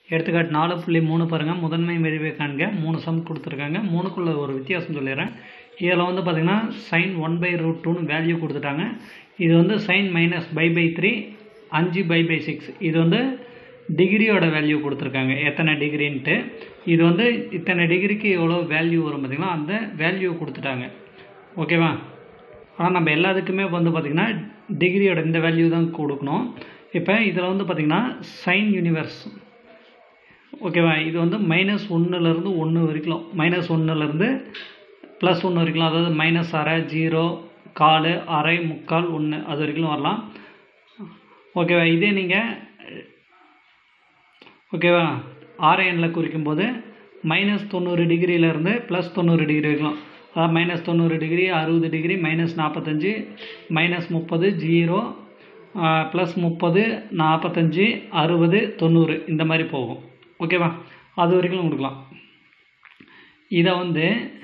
எடுத்துக்காட்டு நாலு புள்ளி மூணு பாருங்கள் முதன்மை விரிவை காண்க மூணு சம் கொடுத்துருக்காங்க மூணுக்குள்ள ஒரு வித்தியாசம் சொல்லிடுறேன் இதில் வந்து பார்த்திங்கன்னா சைன் ஒன் பை ரூட் டூன்னு வேல்யூ கொடுத்துட்டாங்க இது வந்து sin minus pi by three அஞ்சு பை பை சிக்ஸ் இது வந்து டிகிரியோட வேல்யூ கொடுத்துருக்காங்க எத்தனை டிகிரின்ட்டு இது வந்து இத்தனை டிகிரிக்கு எவ்வளோ வேல்யூ வரும் பார்த்திங்கன்னா அந்த வேல்யூ கொடுத்துட்டாங்க ஓகேவா ஆனால் நம்ம எல்லாத்துக்குமே வந்து பார்த்திங்கன்னா டிகிரியோட இந்த வேல்யூ தான் கொடுக்கணும் இப்போ இதில் வந்து பார்த்திங்கன்னா சைன் யூனிவர்ஸ் ஓகேவா இது வந்து மைனஸ் ஒன்றுலேருந்து ஒன்று வரைக்கும் மைனஸ் ஒன்றுலேருந்து ப்ளஸ் ஒன்று வரைக்கும் அதாவது மைனஸ் அரை ஜீரோ கால் அரை முக்கால் ஒன்று அது வரைக்கும் வரலாம் ஓகேவா இதே நீங்கள் ஓகேவா ஆர்ஐஎனில் குறிக்கும்போது மைனஸ் தொண்ணூறு டிகிரியிலேருந்து ப்ளஸ் தொண்ணூறு டிகிரி வரைக்கும் அதாவது மைனஸ் தொண்ணூறு டிகிரி அறுபது டிகிரி மைனஸ் நாற்பத்தஞ்சு மைனஸ் முப்பது ஜீரோ ப்ளஸ் முப்பது நாற்பத்தஞ்சு அறுபது தொண்ணூறு இந்த மாதிரி போகும் ஓகேவா அது வரைக்கும் கொடுக்கலாம் இதை வந்து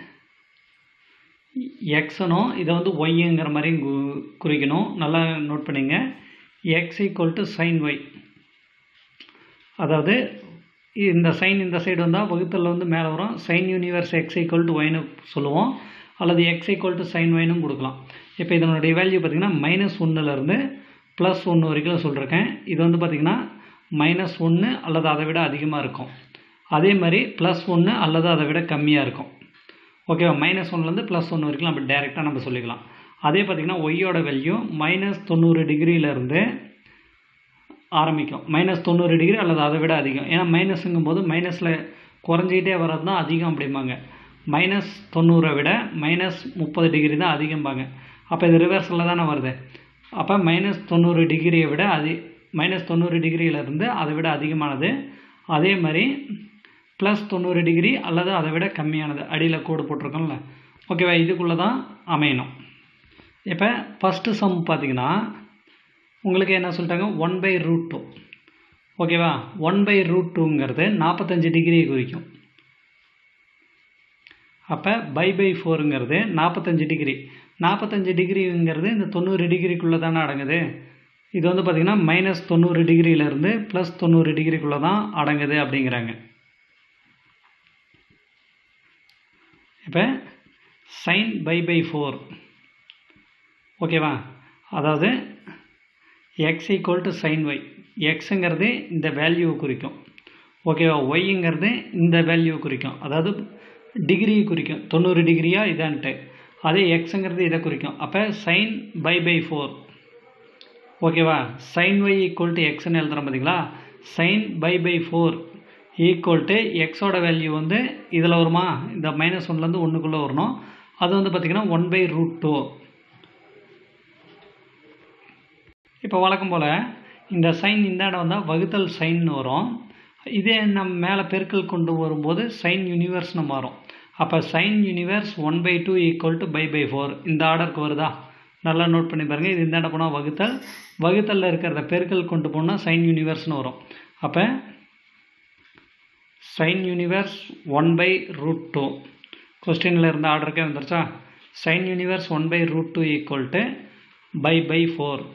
எக்ஸனும் இதை வந்து ஒய்ங்கிற மாதிரி கு- குறிக்கணும் நல்லா நோட் பண்ணிங்க X equal to sine Y அதாவது இந்த சைன் இந்த சைடு வந்தால் வகுத்தலில் வந்து மேலே வரும் sine inverse X equal to ஒய்னு சொல்லுவோம் அல்லது எக்ஸ் ஈக்குவல் டு சைன் ஒய்னும் கொடுக்கலாம் இப்போ இதனுடைய வேல்யூ பார்த்திங்கன்னா மைனஸ் ஒன்றுலேருந்து ப்ளஸ் ஒன்று வரைக்கும் சொல்லியிருக்கேன் இது வந்து பார்த்திங்கன்னா மைனஸ் ஒன்று அல்லது அதை விட அதிகமாக இருக்கும் அதே மாதிரி ப்ளஸ் ஒன்று அல்லது அதை விட கம்மியாக இருக்கும் ஓகேவா மைனஸ் ஒன்லேருந்து ப்ளஸ் ஒன்று வரைக்கும் நம்ம டேரெக்டாக நம்ம சொல்லிக்கலாம் அதே பார்த்திங்கன்னா ஒய்யோட வேல்யூ மைனஸ் தொண்ணூறு டிகிரியிலேருந்து ஆரம்பிக்கும் மைனஸ் தொண்ணூறு டிகிரி அல்லது அதை விட அதிகம் ஏன்னா மைனஸுங்கும் போது மைனஸில் குறைஞ்சிக்கிட்டே வர்றது தான் அதிகம் அப்படிம்பாங்க மைனஸ் தொண்ணூறை விட மைனஸ் முப்பது டிகிரி தான் அதிகம்பாங்க அப்போ இது ரிவர்ஸில் தானே வருது அப்போ மைனஸ் தொண்ணூறு டிகிரியை விட அதி மைனஸ் தொண்ணூறு டிகிரியிலேருந்து அதை விட அதிகமானது அதே மாதிரி ப்ளஸ் தொண்ணூறு டிகிரி அல்லது அதை விட கம்மியானது அடியில் கோடு போட்டிருக்கோம்ல ஓகேவா இதுக்குள்ளே தான் அமையணும் இப்போ ஃபஸ்ட்டு சம் பார்த்தீங்கன்னா உங்களுக்கு என்ன சொல்லிட்டாங்க ஒன் பை ரூட் டூ ஓகேவா ஒன் பை ரூட் டூங்கிறது நாற்பத்தஞ்சு டிகிரியை குறிக்கும் அப்போ பை பை ஃபோருங்கிறது நாற்பத்தஞ்சு டிகிரி நாற்பத்தஞ்சு டிகிரிங்கிறது இந்த தொண்ணூறு டிகிரிக்குள்ளே தானே அடங்குது இது வந்து பார்த்திங்கன்னா மைனஸ் தொண்ணூறு டிகிரியிலேருந்து ப்ளஸ் தொண்ணூறு டிகிரிக்குள்ளே தான் அடங்குது அப்படிங்கிறாங்க இப்போ சைன் பை பை ஃபோர் ஓகேவா அதாவது x equal to sine y எக்ஸுங்கிறது இந்த வேல்யூவை குறிக்கும் ஓகேவா ஒய்ங்கிறது இந்த வேல்யூவை குறிக்கும் அதாவது டிகிரியை குறிக்கும் தொண்ணூறு டிகிரியா இதான்ட்டு அதே எக்ஸுங்கிறது இதை குறிக்கும் அப்போ சைன் பை பை ஃபோர் ஓகேவா சைன் ஒய் ஈக்குவல் டு எக்ஸ்ன்னு எழுதுறோம் பார்த்தீங்களா sine pi by four equal to எக்ஸோட வேல்யூ வந்து இதில் வருமா இந்த மைனஸ் ஒன்லேருந்து ஒன்றுக்குள்ளே வரணும் அது வந்து பார்த்திங்கன்னா ஒன் பை ரூட் டூ இப்போ வழக்கம் போல் இந்த சைன் இந்த இடம் வந்தால் வகுத்தல் சைன்னு வரும் இதே நம்ம மேலே பெருக்கல் கொண்டு வரும்போது சைன் யூனிவர்ஸ்னு மாறும் அப்போ sine inverse one by two equal to pi by four இந்த ஆர்டருக்கு வருதா நல்லா நோட் பண்ணி பாருங்கள் இது இந்த இடம் போனால் வகுத்தல் வகுத்தலில் இருக்கிறத பெருக்கல் கொண்டு போனால் சைன் யூனிவர்ஸ்னு வரும் அப்போ sine inverse one by root two கொஸ்டினில் இருந்த ஆர்டருக்கே வந்துருச்சா sine inverse one by root two equal to pi by four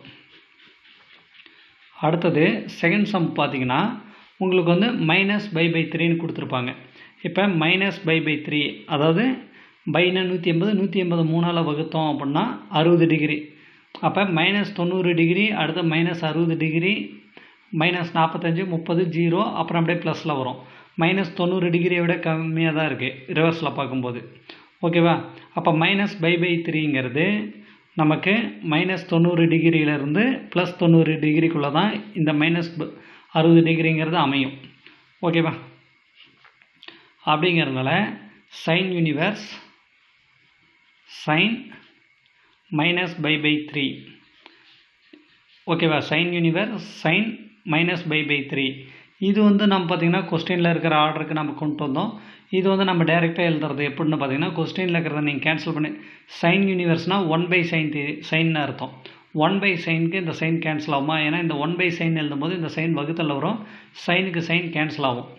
அடுத்தது செகண்ட் சம் பார்த்தீங்கன்னா உங்களுக்கு வந்து மைனஸ் பை பை த்ரீன்னு கொடுத்துருப்பாங்க இப்போ மைனஸ் பை பை த்ரீ அதாவது பைனா நூற்றி எண்பது நூற்றி எண்பது மூணால் வகுத்தோம் அப்படின்னா அறுபது டிகிரி அப்போ மைனஸ் தொண்ணூறு டிகிரி அடுத்து மைனஸ் அறுபது டிகிரி மைனஸ் நாற்பத்தஞ்சு முப்பது ஜீரோ அப்புறம் அப்படியே ப்ளஸில் வரும் மைனஸ் தொண்ணூறு டிகிரியை விட கம்மியாக தான் இருக்குது ரிவர்ஸில் பார்க்கும்போது ஓகேவா அப்போ மைனஸ் பை பை த்ரீங்கிறது நமக்கு மைனஸ் தொண்ணூறு டிகிரியிலேருந்து ப்ளஸ் தொண்ணூறு டிகிரிக்குள்ளே தான் இந்த மைனஸ் அறுபது டிகிரிங்கிறது அமையும் ஓகேவா அப்படிங்கிறதுனால sine inverse sine minus pi by three ஓகேவா sine inverse sine minus pi by three இது வந்து நம்ம பார்த்திங்கன்னா கொஸ்டினில் இருக்கிற ஆர்டருக்கு நம்ம கொண்டு வந்தோம் இது வந்து நம்ம டைரெக்டாக எழுதுறது எப்படின்னு பார்த்தீங்கன்னா கொஸ்டினில் இருக்கிறத நீங்கள் கேன்சல் பண்ணி சைன் யூனிவர்ஸ்னால் ஒன் பை சைன் தி சைன்னு அர்த்தம் ஒன் பை சைனுக்கு இந்த சைன் கேன்சல் ஆகுமா ஏன்னா இந்த ஒன் பை சைன் எழுதும்போது இந்த சைன் வகுத்தல் வரும் சைனுக்கு சைன் கேன்சல் ஆகும்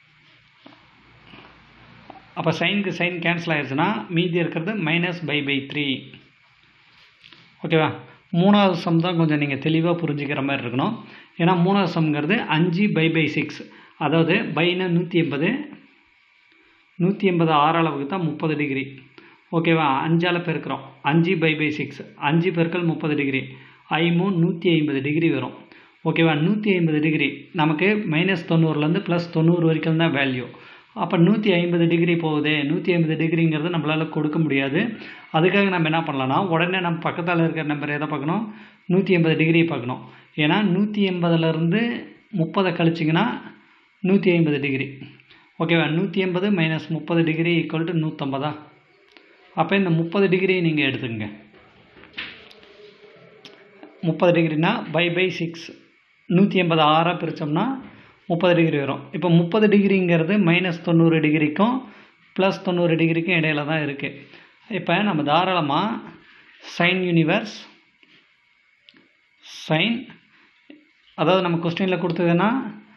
அப்போ சைனுக்கு சைன் கேன்சல் ஆயிடுச்சுன்னா மீதி இருக்கிறது மைனஸ் பை பை த்ரீ ஓகேவா மூணாவது சம் தான் கொஞ்சம் நீங்கள் தெளிவாக புரிஞ்சுக்கிற மாதிரி இருக்கணும் ஏன்னா மூணாவது சம்ங்கிறது அஞ்சு பை பை சிக்ஸ் அதாவது பைனா நூற்றி எண்பது நூற்றி எண்பது ஆறால் வகுத்தா முப்பது டிகிரி ஓகேவா அஞ்சால் பெருக்கிறோம் அஞ்சு பை பை சிக்ஸ் அஞ்சு பெருக்கல் முப்பது டிகிரி ஐ மூணு நூற்றி ஐம்பது டிகிரி வரும் ஓகேவா நூற்றி ஐம்பது டிகிரி நமக்கு மைனஸ் தொண்ணூறுலேருந்து ப்ளஸ் தொண்ணூறு வரைக்கும் தான் வேல்யூ அப்போ நூற்றி ஐம்பது டிகிரி போகுது நூற்றி ஐம்பது டிகிரிங்கிறது நம்மளால் கொடுக்க முடியாது அதுக்காக நம்ம என்ன பண்ணலாம்னா உடனே நம்ம பக்கத்தில் இருக்கிற நம்பர் எதை பார்க்கணும் நூற்றி எண்பது டிகிரி பார்க்கணும் ஏன்னா நூற்றி எண்பதுலேருந்து முப்பதை கழிச்சிங்கன்னா நூற்றி ஐம்பது டிகிரி ஓகேவா நூற்றி எண்பது மைனஸ் முப்பது டிகிரி ஈக்குவல் டு நூற்றம்பதா அப்போ இந்த முப்பது டிகிரி நீங்கள் எடுத்துக்கங்க முப்பது டிகிரினா பை பை சிக்ஸ் நூற்றி எண்பது ஆறாக பிரித்தோம்னா முப்பது டிகிரி வரும் இப்போ முப்பது டிகிரிங்கிறது மைனஸ் தொண்ணூறு டிகிரிக்கும் ப்ளஸ் தொண்ணூறு டிகிரிக்கும் இடையில தான் இருக்குது இப்போ நம்ம தாராளமாக சைன் யூனிவர்ஸ் சைன் அதாவது நம்ம கொஸ்டினில் கொடுத்ததுன்னா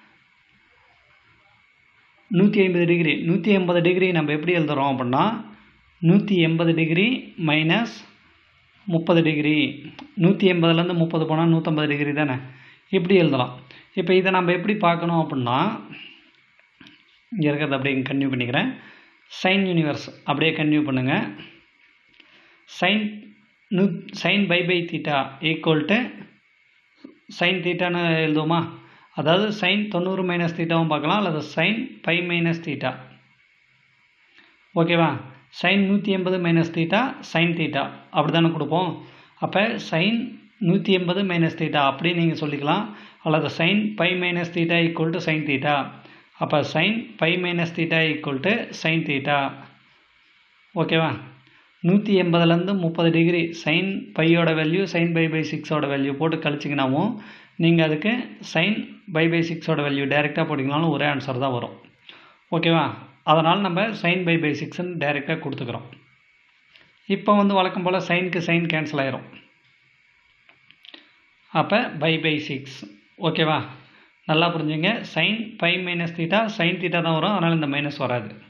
நூற்றி ஐம்பது டிகிரி நூற்றி எண்பது டிகிரி நம்ம எப்படி எழுதுகிறோம் அப்படின்னா நூற்றி எண்பது டிகிரி மைனஸ் முப்பது டிகிரி நூற்றி எண்பதுலேருந்து முப்பது போனால் நூற்றம்பது டிகிரி தானே இப்படி எழுதலாம் இப்போ இதை நம்ம எப்படி பார்க்கணும் அப்படின்னா இங்கே இருக்கிறத அப்படியே கன்டினியூ பண்ணிக்கிறேன் சைன் யூனிவர்ஸ் அப்படியே கன்டினியூ பண்ணுங்கள் சைன் நூ sine pi by theta equal to sine தீட்டான்னு எழுதுவோமா அதாவது சைன் தொண்ணூறு மைனஸ் தீட்டாவும் பார்க்கலாம் அல்லது சைன் பை மைனஸ் தீட்டா ஓகேவா சைன் நூற்றி எண்பது மைனஸ் தீட்டா சைன் தீட்டா அப்படி தானே கொடுப்போம் அப்போ சைன் நூற்றி எண்பது மைனஸ் தீட்டா அப்படி நீங்கள் சொல்லிக்கலாம் அல்லது sine pi minus theta equal to sine theta அப்போ sine pi minus theta equal to sine theta ஓகேவா நூற்றி எண்பதுலேருந்து முப்பது டிகிரி சைன் பையோட வேல்யூ சைன் பை பை சிக்ஸோட வேல்யூ போட்டு கழிச்சிங்கனாவும் நீங்கள் அதுக்கு சைன் பை பை சிக்ஸோட வேல்யூ டைரெக்டாக போட்டிங்கனாலும் ஒரே ஆன்சர் தான் வரும் ஓகேவா அதனால் நம்ம சைன் பை பை சிக்ஸ்ன்னு டைரெக்டாக கொடுத்துக்கிறோம் இப்போ வந்து வழக்கம் போல் சைனுக்கு சைன் கேன்சல் ஆயிரும் அப்போ பை பை சிக்ஸ் ஓகேவா நல்லா புரிஞ்சுங்க sine five minus theta sine theta தான் வரும் அதனால் இந்த மைனஸ் வராது